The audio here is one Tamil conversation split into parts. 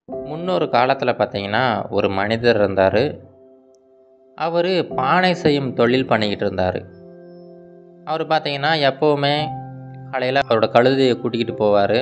முன்னொரு காலத்தில் பார்த்தீங்கன்னா ஒரு மனிதர் இருந்தார் அவர் பானை செய்யும் தொழில் பண்ணிக்கிட்டு இருந்தார் அவர் பார்த்தீங்கன்னா எப்போவுமே காலையில் அவரோட கழுதையை கூட்டிக்கிட்டு போவார்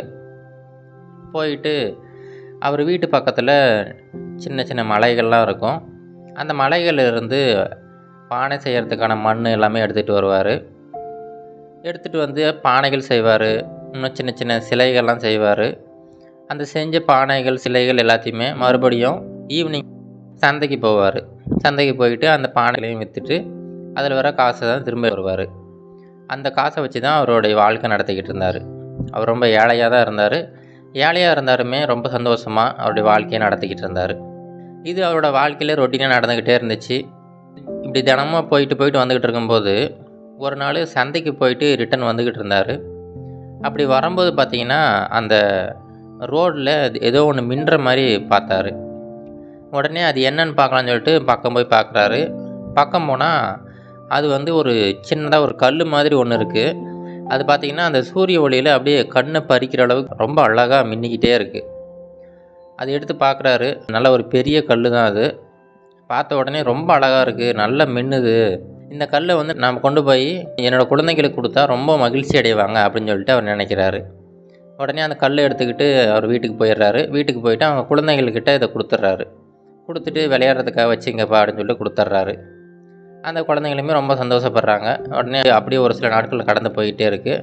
போயிட்டு அவர் வீட்டு பக்கத்தில் சின்ன சின்ன மலைகள்லாம் இருக்கும் அந்த மலைகள்ல இருந்து பானை செய்கிறதுக்கான மண் எல்லாமே எடுத்துகிட்டு வருவார் எடுத்துகிட்டு வந்து பானைகள் செய்வார் இன்னும் சின்ன சின்ன சிலைகள்லாம் செய்வார் அந்த செஞ்ச பானைகள் சிலைகள் எல்லாத்தையுமே மறுபடியும் ஈவினிங் சந்தைக்கு போவார் சந்தைக்கு போயிட்டு அந்த பானைகளையும் விற்றுட்டு அதில் வர காசை தான் திரும்ப வருவார் அந்த காசை வச்சு தான் அவருடைய வாழ்க்கை நடத்திக்கிட்டு இருந்தார் அவர் ரொம்ப ஏழையாக தான் இருந்தார் ஏழையாக இருந்தாலுமே ரொம்ப சந்தோஷமாக அவருடைய வாழ்க்கையை நடத்திக்கிட்டு இருந்தார் இது அவரோட வாழ்க்கையில் ரொட்டீனாக நடந்துக்கிட்டே இருந்துச்சு இப்படி தினமும் போயிட்டு போயிட்டு வந்துக்கிட்டு இருக்கும்போது ஒரு நாள் சந்தைக்கு போயிட்டு ரிட்டன் வந்துக்கிட்டு இருந்தார் அப்படி வரும்போது பார்த்தீங்கன்னா அந்த ரோட்டில் ஏதோ ஒன்று மின்ற மாதிரி பார்த்தாரு உடனே அது என்னன்னு பார்க்கலான்னு சொல்லிட்டு பக்கம் போய் பார்க்குறாரு பக்கம் போனால் அது வந்து ஒரு சின்னதாக ஒரு கல் மாதிரி ஒன்று இருக்குது அது பார்த்திங்கன்னா அந்த சூரிய ஒளியில் அப்படியே கண்ணை பறிக்கிற அளவுக்கு ரொம்ப அழகாக மின்னிக்கிட்டே இருக்குது அது எடுத்து பார்க்குறாரு நல்ல ஒரு பெரிய கல் தான் அது பார்த்த உடனே ரொம்ப அழகாக இருக்குது நல்லா மின்னுது இந்த கல்லை வந்து நாம் கொண்டு போய் என்னோடய குழந்தைங்களுக்கு கொடுத்தா ரொம்ப மகிழ்ச்சி அடைவாங்க அப்படின்னு சொல்லிட்டு அவர் நினைக்கிறாரு உடனே அந்த கல்லை எடுத்துக்கிட்டு அவர் வீட்டுக்கு போயிடுறாரு வீட்டுக்கு போயிட்டு அவங்க குழந்தைங்கள்கிட்ட இதை கொடுத்துட்றாரு கொடுத்துட்டு விளையாடுறதுக்காக வச்சுங்கப்பா அப்படின்னு சொல்லிட்டு கொடுத்துட்றாரு அந்த குழந்தைங்களுமே ரொம்ப சந்தோஷப்படுறாங்க உடனே அப்படியே ஒரு சில நாட்கள் கடந்து போயிட்டே இருக்குது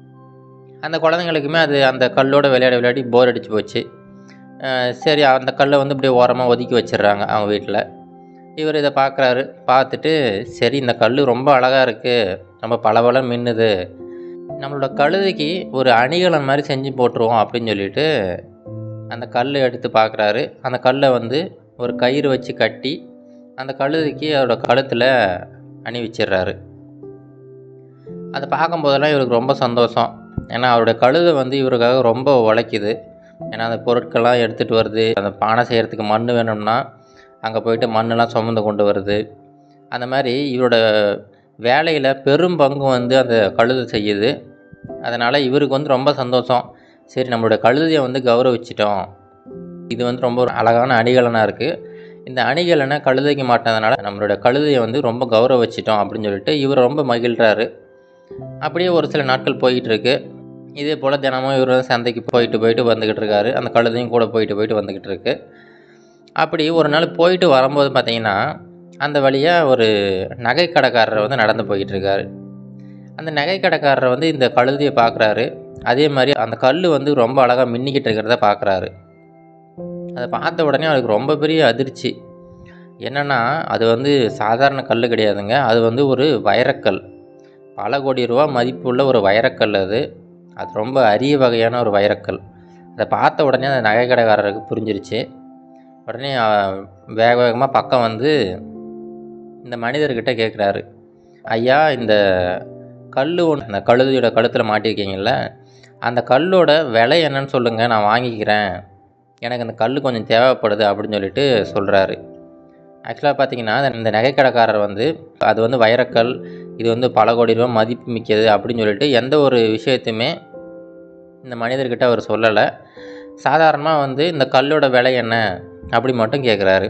அந்த குழந்தைங்களுக்குமே அது அந்த கல்லோட விளையாட விளையாடி போர் அடிச்சு போச்சு அஹ் சரி அந்த கல்லை வந்து இப்படியே ஓரமாக ஒதுக்கி வச்சிடுறாங்க அவங்க வீட்டில் இவர் இதை பார்க்குறாரு பார்த்துட்டு சரி இந்த கல் ரொம்ப அழகாக இருக்குது ரொம்ப பளபள மின்னுது நம்மளோட கழுதைக்கு ஒரு அணிகலன் மாதிரி செஞ்சு போட்டுருவோம் அப்படின்னு சொல்லிட்டு அந்த கல்லை எடுத்து பார்க்குறாரு அந்த கல்லை வந்து ஒரு கயிறு வச்சு கட்டி அந்த கழுதைக்கு அதோட கழுத்தில் அணி வச்சிடுறாரு அதை பார்க்கும்போதெல்லாம் இவருக்கு ரொம்ப சந்தோஷம் ஏன்னா அவருடைய கழுதை வந்து இவருக்காக ரொம்ப உழைக்குது ஏன்னா அந்த பொருட்கள்லாம் எடுத்துகிட்டு வருது அந்த பானை செய்கிறதுக்கு மண் வேணும்னா அங்கே போயிட்டு மண்ணெல்லாம் சுமந்து கொண்டு வருது அந்த மாதிரி இவரோட வேலையில் பெரும் பங்கு வந்து அந்த கழுதை செய்யுது அதனால் இவருக்கு வந்து ரொம்ப சந்தோஷம் சரி நம்மளோட கழுதையை வந்து கௌரவிச்சிட்டோம் இது வந்து ரொம்ப ஒரு அழகான அணிகலனாக இருக்குது இந்த அணிகலனை கழுதைக்கு மாட்டினதுனால நம்மளோட கழுதையை வந்து ரொம்ப கௌரவிச்சிட்டோம் அப்படின்னு சொல்லிட்டு இவர் ரொம்ப மகிழ்கிறாரு அப்படியே ஒரு சில நாட்கள் போயிட்டு இருக்கு இதே போல் தினமும் இவர் வந்து சந்தைக்கு போயிட்டு போயிட்டு வந்துக்கிட்டு இருக்காரு அந்த கழுதையும் கூட போயிட்டு போயிட்டு வந்துக்கிட்டு இருக்கு அப்படி ஒரு நாள் போயிட்டு வரும்போது பார்த்தீங்கன்னா அந்த வழியாக ஒரு நகை கடைக்காரர் வந்து நடந்து போய்கிட்டு இருக்காரு அந்த நகை கடைக்காரர் வந்து இந்த கழுதையை பார்க்குறாரு அதே மாதிரி அந்த கல் வந்து ரொம்ப அழகாக மின்னிக்கிட்டு இருக்கிறத பார்க்குறாரு அதை பார்த்த உடனே அவருக்கு ரொம்ப பெரிய அதிர்ச்சி என்னென்னா அது வந்து சாதாரண கல் கிடையாதுங்க அது வந்து ஒரு வைரக்கல் பல கோடி ரூபா மதிப்புள்ள ஒரு வைரக்கல் அது அது ரொம்ப அரிய வகையான ஒரு வைரக்கல் அதை பார்த்த உடனே அந்த நகை கடைக்காரருக்கு புரிஞ்சிருச்சு உடனே அஹ், வேக வேகமாக பக்கம் வந்து இந்த மனிதர்கிட்ட கேட்குறாரு ஐயா இந்த கல் ஒன்று அந்த கழுதையோட கழுத்தில் மாட்டியிருக்கீங்கல்ல அந்த கல்லோட விலை என்னன்னு சொல்லுங்கள் நான் வாங்கிக்கிறேன் எனக்கு அந்த கல் கொஞ்சம் தேவைப்படுது அப்படின்னு சொல்லிட்டு சொல்கிறாரு ஆக்சுவலாக பார்த்தீங்கன்னா இந்த நகைக்கடைக்காரர் வந்து அது வந்து வைரக்கல் இது வந்து பல கோடி ரூபா மதிப்பு மிக்கது அப்படின்னு சொல்லிட்டு எந்த ஒரு விஷயத்தையுமே இந்த மனிதர்கிட்ட அவர் சொல்லலை சாதாரணமாக வந்து இந்த கல்லோட விலை என்ன அப்படி மட்டும் கேட்குறாரு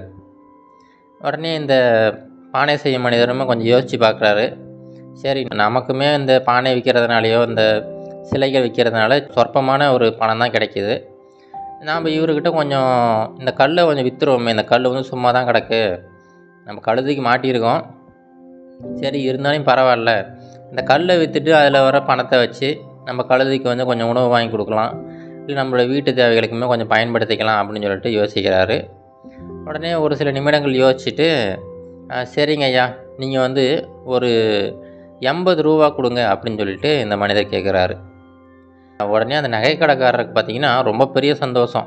உடனே இந்த பானை செய்யும் மனிதருமே கொஞ்சம் யோசித்து பார்க்குறாரு சரி நமக்குமே இந்த பானை விற்கிறதுனாலையோ இந்த சிலைகள் விற்கிறதுனால சொற்பமான ஒரு பணம் தான் கிடைக்கிது நாம் இவர்கிட்ட கொஞ்சம் இந்த கல்லை கொஞ்சம் விற்றுருவோமே இந்த கல் வந்து சும்மா தான் கிடக்கு நம்ம கழுதைக்கு மாட்டியிருக்கோம் சரி இருந்தாலும் பரவாயில்ல இந்த கல்லை விற்றுட்டு அதில் வர பணத்தை வச்சு நம்ம கழுதைக்கு வந்து கொஞ்சம் உணவு வாங்கி கொடுக்கலாம் இல்லை நம்மளோட வீட்டு தேவைகளுக்குமே கொஞ்சம் பயன்படுத்திக்கலாம் அப்படின்னு சொல்லிட்டு யோசிக்கிறாரு உடனே ஒரு சில நிமிடங்கள் யோசிச்சுட்டு "ஆ, சரிங்க ஐயா நீங்கள் வந்து ஒரு எண்பது ரூபா கொடுங்க அப்படின்னு சொல்லிட்டு இந்த மனிதர் கேட்குறாரு உடனே அந்த நகை கடைக்காரருக்கு பார்த்தீங்கன்னா ரொம்ப பெரிய சந்தோஷம்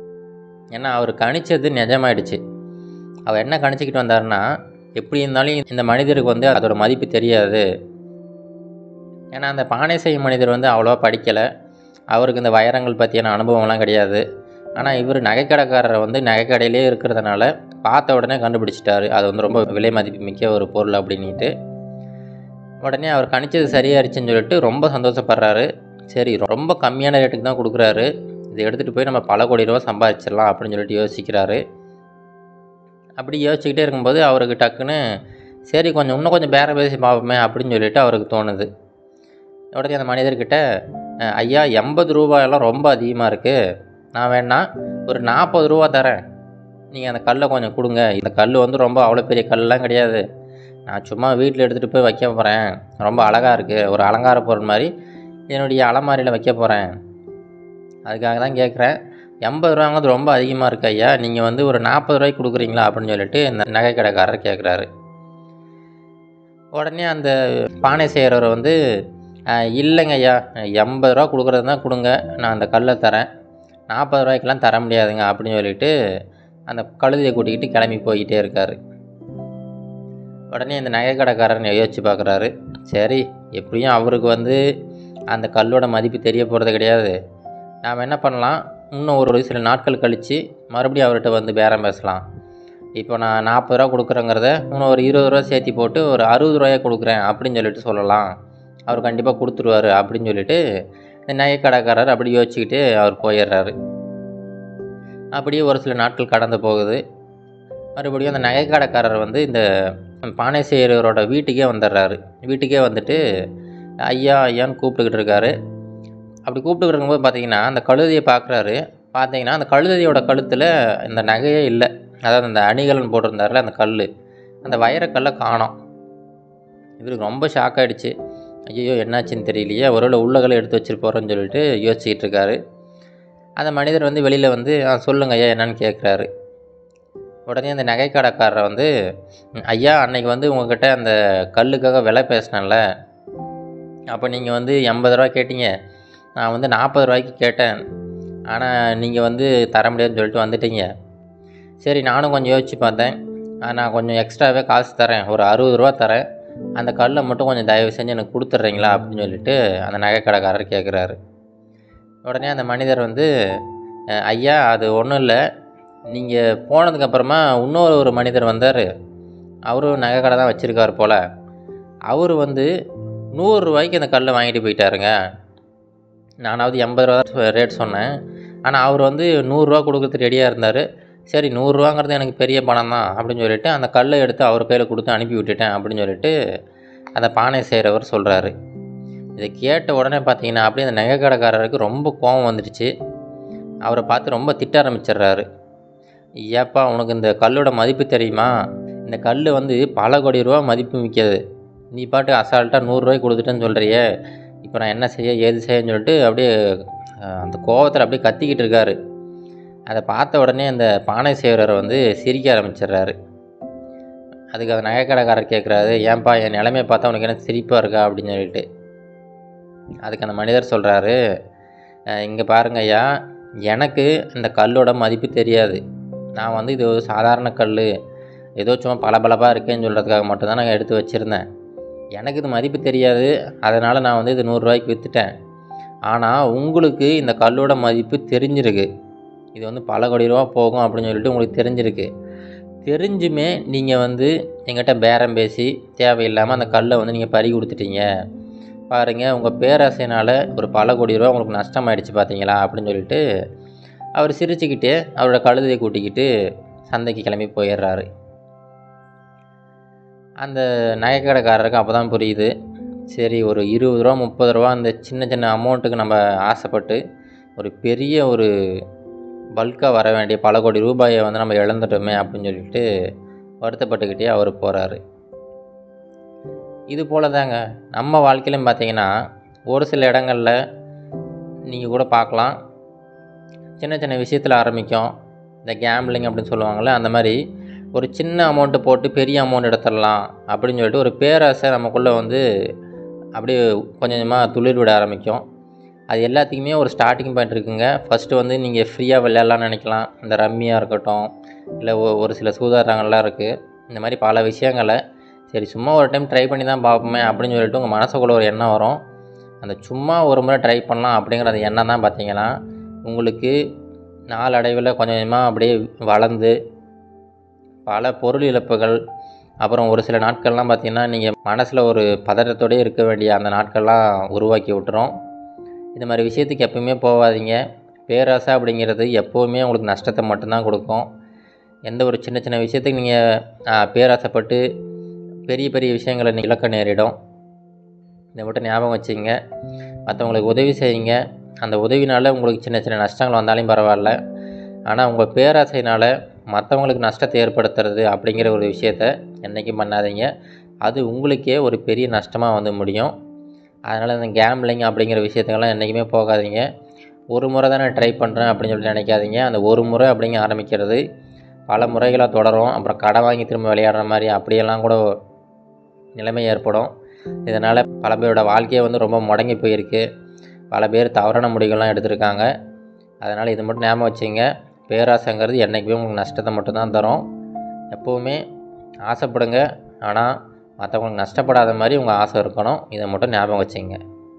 ஏன்னா அவர் கணிச்சது நிஜமாயிடுச்சு அவர் என்ன கணிச்சிக்கிட்டு வந்தாருன்னா எப்படி இருந்தாலும் இந்த மனிதருக்கு வந்து அதோட மதிப்பு தெரியாது ஏன்னா அந்த பானை செய்யும் மனிதர் வந்து அவ்வளோவா படிக்கலை அவருக்கு இந்த வைரங்கள் பற்றியான அனுபவம்லாம் கிடையாது ஆனால் இவர் நகைக்கடைக்காரர் வந்து நகைக்கடையிலே இருக்கிறதுனால பார்த்த உடனே கண்டுபிடிச்சிட்டாரு அது வந்து ரொம்ப விலை மதிப்பு மிக்க ஒரு பொருள் அப்படின்ட்டு உடனே அவர் கணிச்சது சரியாயிருச்சுன்னு சொல்லிட்டு ரொம்ப சந்தோஷப்படுறாரு சரி ரொம்ப கம்மியான ரேட்டுக்கு தான் கொடுக்குறாரு இதை எடுத்துகிட்டு போய் நம்ம பல கோடி ரூபா சம்பாதிச்சிடலாம் அப்படின்னு சொல்லிட்டு யோசிக்கிறாரு அப்படி யோசிச்சுக்கிட்டே இருக்கும்போது அவருக்கு டக்குன்னு சரி கொஞ்சம் இன்னும் கொஞ்சம் பேரம் பேசி பார்ப்போமே அப்படின்னு சொல்லிட்டு அவருக்கு தோணுது உடனே அந்த மனிதர்கிட்ட "அஹ், ஐயா எண்பது ரூபாயெல்லாம் ரொம்ப அதிகமாக இருக்குது நான் வேணா ஒரு நாற்பது ரூபா தரேன் நீங்கள் அந்த கல்லை கொஞ்சம் கொடுங்க இந்த கல் வந்து ரொம்ப அவ்வளோ பெரிய கல்லாம் கிடையாது நான் சும்மா வீட்டில் எடுத்துகிட்டு போய் வைக்க போகிறேன் ரொம்ப அழகாக இருக்குது ஒரு அலங்கார பொருள் மாதிரி என்னுடைய அலமாரியில் வைக்க போகிறேன் அதுக்காக தான் கேட்குறேன் எண்பது ரூபாங்கிறது ரொம்ப அதிகமாக இருக்கு ஐயா நீங்கள் வந்து ஒரு நாற்பது ரூபாய்க்கு கொடுக்குறீங்களா அப்படின்னு சொல்லிட்டு இந்த நகை கடைக்காரர் கேட்குறாரு உடனே அந்த பானை செய்கிறவர் வந்து "அஹ், இல்லைங்க ஐயா எண்பது ரூபா கொடுக்குறது தான் கொடுங்க நான் அந்த கல்லை தரேன் நாற்பது ரூபாய்க்கெலாம் தர முடியாதுங்க அப்படின்னு சொல்லிட்டு அந்த கழுதையை கூட்டிக்கிட்டு கிளம்பி போய்கிட்டே இருக்கார் உடனே இந்த நகை கடைக்காரர் யோசிச்சு பார்க்குறாரு சரி எப்படியும் அவருக்கு வந்து அந்த கல்லோட மதிப்பு தெரிய போகிறது கிடையாது நாம் என்ன பண்ணலாம் இன்னும் ஒரு சில நாட்கள் கழித்து மறுபடியும் அவர்கிட்ட வந்து பேரம் பேசலாம் இப்போ நான் நாற்பது ரூபா கொடுக்குறேங்கிறத இன்னும் ஒரு இருபது ரூபா சேர்த்தி போட்டு ஒரு அறுபது ரூபாயை கொடுக்குறேன் அப்படின்னு சொல்லிட்டு சொல்லலாம் அவர் கண்டிப்பாக கொடுத்துருவாரு அப்படின்னு சொல்லிட்டு இந்த நகை கடைக்காரர் அப்படி யோசிச்சுக்கிட்டு அவர் போயிடுறாரு அப்படியே ஒரு சில நாட்கள் கடந்து போகுது மறுபடியும் அந்த நகை கடைக்காரர் வந்து இந்த பானை செய்கிறவரோட வீட்டுக்கே வந்துடுறாரு வீட்டுக்கே வந்துட்டு ஐயா ஐயான்னு கூப்பிட்டுக்கிட்டு இருக்காரு அப்படி கூப்பிட்டு இருக்கும்போது பார்த்தீங்கன்னா அந்த கழுதையை பார்க்குறாரு பார்த்தீங்கன்னா அந்த கழுதையோட கழுத்தில் இந்த நகையே இல்லை அதாவது அந்த அணிகலன் போட்டிருந்தாருல அந்த கல் அந்த வைரக்கல்லை காணோம் இவருக்கு ரொம்ப ஷாக் ஆகிடுச்சு ஐயோ என்னாச்சுன்னு தெரியலையே ஒருவேளை உள்ளகளை எடுத்து வச்சிருப்போறோன்னு சொல்லிட்டு யோசிச்சுக்கிட்டு இருக்காரு அந்த மனிதர் வந்து வெளியில் வந்து ஆ சொல்லுங்க ஐயா என்னன்னு கேட்குறாரு உடனே அந்த நகைக்கடைக்காரரை வந்து "ம், ஐயா அன்னைக்கு வந்து உங்ககிட்ட அந்த கல்லுக்காக விலை பேசினேன்ல அப்போ நீங்கள் வந்து எண்பது ரூபா கேட்டீங்க நான் வந்து நாற்பது ரூபாய்க்கு கேட்டேன் ஆனால் நீங்கள் வந்து தர முடியாதுன்னு சொல்லிட்டு வந்துட்டீங்க சரி நானும் கொஞ்சம் யோசிச்சு பார்த்தேன் ஆ, நான் கொஞ்சம் எக்ஸ்ட்ராவே காசு தரேன் ஒரு அறுபது ரூபா தரேன் அந்த கல்லை மட்டும் கொஞ்சம் தயவு செஞ்சு எனக்கு கொடுத்துட்றீங்களா அப்படின்னு சொல்லிட்டு அந்த நகைக்கடைக்காரர் கேட்குறாரு உடனே அந்த மனிதர் வந்து "அஹ், ஐயா அது ஒன்றும் இல்லை நீங்கள் போனதுக்கப்புறமா இன்னொரு ஒரு மனிதர் வந்தார் அவரும் நகை கடை தான் வச்சுருக்காரு போல் அவர் வந்து நூறுரூவாய்க்கு அந்த கல்லை வாங்கிட்டு போயிட்டாருங்க நானாவது எண்பது ரூபா ரேட் சொன்னேன் ஆனால் அவர் வந்து நூறுரூவா கொடுக்கறதுக்கு ரெடியாக இருந்தார் சரி நூறுரூவாங்கிறது எனக்கு பெரிய பணம் தான் அப்படின்னு சொல்லிட்டு அந்த கல்லை எடுத்து அவர் கையில் கொடுத்து அனுப்பி விட்டுட்டேன் அப்படின்னு சொல்லிட்டு அந்த பானை செய்கிறவர் சொல்கிறாரு இதை கேட்ட உடனே பார்த்தீங்கன்னா அப்படியே அந்த நகை கடைக்காரருக்கு ரொம்ப கோபம் வந்துடுச்சு அவரை பார்த்து ரொம்ப திட்ட ஆரம்பிச்சிடுறாரு ஏப்பா உனக்கு இந்த கல்லோட மதிப்பு தெரியுமா இந்த கல் வந்து பல கோடி ரூபா மதிப்பு மிக்கது நீ பாட்டு அசால்ட்டாக நூறுரூவாய்க்கு கொடுத்துட்டேன்னு சொல்கிறியே இப்போ நான் என்ன செய்ய ஏது செய்யன்னு சொல்லிட்டு அப்படியே அஹ், அந்த கோவத்தில் அப்படியே கத்திக்கிட்டு இருக்காரு அதை பார்த்த உடனே அந்த பானை செய்கிறவர் வந்து சிரிக்க ஆரம்பிச்சிடுறாரு அதுக்கு அந்த நகைக்கடைக்காரர் கேட்குறாரு ஏன்பா என் நிலைமையை பார்த்தா உனக்கு என்ன சிரிப்பாக இருக்கா அப்படின்னு சொல்லிட்டு அதுக்கு அந்த மனிதர் சொல்கிறாரு இங்கே பாருங்க ஐயா எனக்கு இந்த கல்லோட மதிப்பு தெரியாது நான் வந்து இது ஒரு சாதாரண கல் ஏதோ சும்மா பளபளப்பாக இருக்கேன்னு சொல்கிறதுக்காக மட்டும்தான் நான் எடுத்து வச்சுருந்தேன் எனக்கு இது மதிப்பு தெரியாது அதனால் நான் வந்து இது நூறுரூவாய்க்கு விற்றுட்டேன் ஆனால் உங்களுக்கு இந்த கல்லோட மதிப்பு தெரிஞ்சிருக்கு இது வந்து பல கோடி ரூபா போகும் அப்படின்னு சொல்லிட்டு உங்களுக்கு தெரிஞ்சிருக்கு தெரிஞ்சுமே நீங்கள் வந்து எங்கிட்ட பேரம் பேசி தேவையில்லாமல் அந்த கல்லை வந்து நீங்கள் பறி கொடுத்துட்டீங்க பாருங்கள் உங்கள் பேராசையினால் ஒரு பல கோடி ரூபா உங்களுக்கு நஷ்டமாயிடுச்சு பார்த்தீங்களா அப்படின்னு சொல்லிட்டு அவர் சிரிச்சுக்கிட்டே அவரோட கழுதையை கூட்டிக்கிட்டு சந்தைக்கு கிளம்பி போயிடுறாரு அந்த நகைக்கடைக்காரருக்கு அப்போ தான் புரியுது சரி ஒரு இருபது ரூபா முப்பது ரூபா அந்த சின்ன சின்ன அமௌண்ட்டுக்கு நம்ம ஆசைப்பட்டு ஒரு பெரிய ஒரு பல்காக வர வேண்டிய பல கோடி ரூபாயை வந்து நம்ம இழந்துட்டோமே அப்படின்னு சொல்லிட்டு வருத்தப்பட்டுக்கிட்டே அவர் போகிறாரு இது போல தாங்க நம்ம வாழ்க்கையிலும் பார்த்தீங்கன்னா ஒரு சில இடங்களில் நீங்கள் கூட பார்க்கலாம் சின்ன சின்ன விஷயத்தில் ஆரம்பிக்கும் இந்த கேம்பிளிங் அப்படின்னு சொல்லுவாங்கள்ல அந்த மாதிரி ஒரு சின்ன அமௌண்ட்டு போட்டு பெரிய அமௌண்ட் எடுத்துடலாம் அப்படின்னு சொல்லிட்டு ஒரு பேராசை நமக்குள்ளே வந்து அப்படியே கொஞ்சம் கொஞ்சமாக துளிர் விட ஆரம்பிக்கும் அது எல்லாத்துக்குமே ஒரு ஸ்டார்டிங் பாயிண்ட் இருக்குங்க ஃபஸ்ட்டு வந்து நீங்கள் ஃப்ரீயாக விளையாடலாம்னு நினைக்கலாம் இந்த ரம்மியாக இருக்கட்டும் இல்லை ஒ- ஒரு சில சூதாட்டங்கள்லாம் இருக்குது இந்த மாதிரி பல விஷயங்களை சரி சும்மா ஒரு டைம் ட்ரை பண்ணி தான் பார்ப்போமே அப்படின்னு சொல்லிட்டு உங்கள் மனசுக்குள்ள ஒரு எண்ணம் வரும் அந்த சும்மா ஒரு முறை ட்ரை பண்ணலாம் அப்படிங்கிற அந்த எண்ணம் தான் பார்த்தீங்கன்னா உங்களுக்கு நாளடைவில் கொஞ்சம் கொஞ்சமாக அப்படியே வளர்ந்து பல பொருள் இழப்புகள் அப்புறம் ஒரு சில நாட்கள்லாம் பார்த்தீங்கன்னா நீங்கள் மனசில் ஒரு பதட்டத்தோடயே இருக்க வேண்டிய அந்த நாட்கள்லாம் உருவாக்கி விட்டுரும் இந்த மாதிரி விஷயத்துக்கு எப்பயுமே போகாதீங்க பேராசை அப்படிங்கிறது எப்போவுமே உங்களுக்கு நஷ்டத்தை மட்டும்தான் கொடுக்கும் எந்த ஒரு சின்ன சின்ன விஷயத்துக்கு நீங்கள் பேராசைப்பட்டு பெரிய பெரிய விஷயங்களை நீ இழக்க நேரிடும் இதை மட்டும் ஞாபகம் வச்சுங்க மற்றவங்களுக்கு உதவி செய்யுங்க அந்த உதவினால் உங்களுக்கு சின்ன சின்ன நஷ்டங்கள் வந்தாலும் பரவாயில்ல ஆனால் உங்கள் பேராசைனால் மற்றவங்களுக்கு நஷ்டத்தை ஏற்படுத்துறது அப்படிங்கிற ஒரு விஷயத்த என்றைக்கும் பண்ணாதீங்க அது உங்களுக்கே ஒரு பெரிய நஷ்டமாக வந்து முடியும் அதனால் இந்த கேம்லிங் அப்படிங்கிற விஷயத்துக்கெல்லாம் என்றைக்குமே போகாதீங்க ஒரு முறை தான் நான் ட்ரை பண்ணுறேன் அப்படின்னு சொல்லிட்டு நினைக்காதீங்க அந்த ஒரு முறை அப்படிங்க ஆரம்பிக்கிறது பல முறைகளாக தொடரும் அப்புறம் கடை வாங்கி திரும்ப விளையாடுற மாதிரி அப்படியெல்லாம் கூட நிலைமை ஏற்படும் இதனால் பல பேரோட வாழ்க்கையே வந்து ரொம்ப முடங்கி போயிருக்கு பல பேர் தவறான முடிவுகள்லாம் எடுத்திருக்காங்க அதனால் இது மட்டும் ஞாபகம் வச்சுங்க பேராசைங்கிறது என்றைக்குமே உங்களுக்கு நஷ்டத்தை மட்டும்தான் தரும் எப்போவுமே ஆசைப்படுங்க ஆனால் மற்றவங்களுக்கு நஷ்டப்படாத மாதிரி உங்கள் ஆசை இருக்கணும் இதை மட்டும் ஞாபகம் வச்சுங்க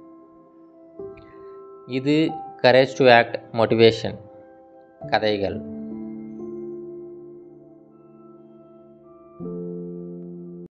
இது கரேஜ் டு ஆக்ட் மோட்டிவேஷன் கதைகள்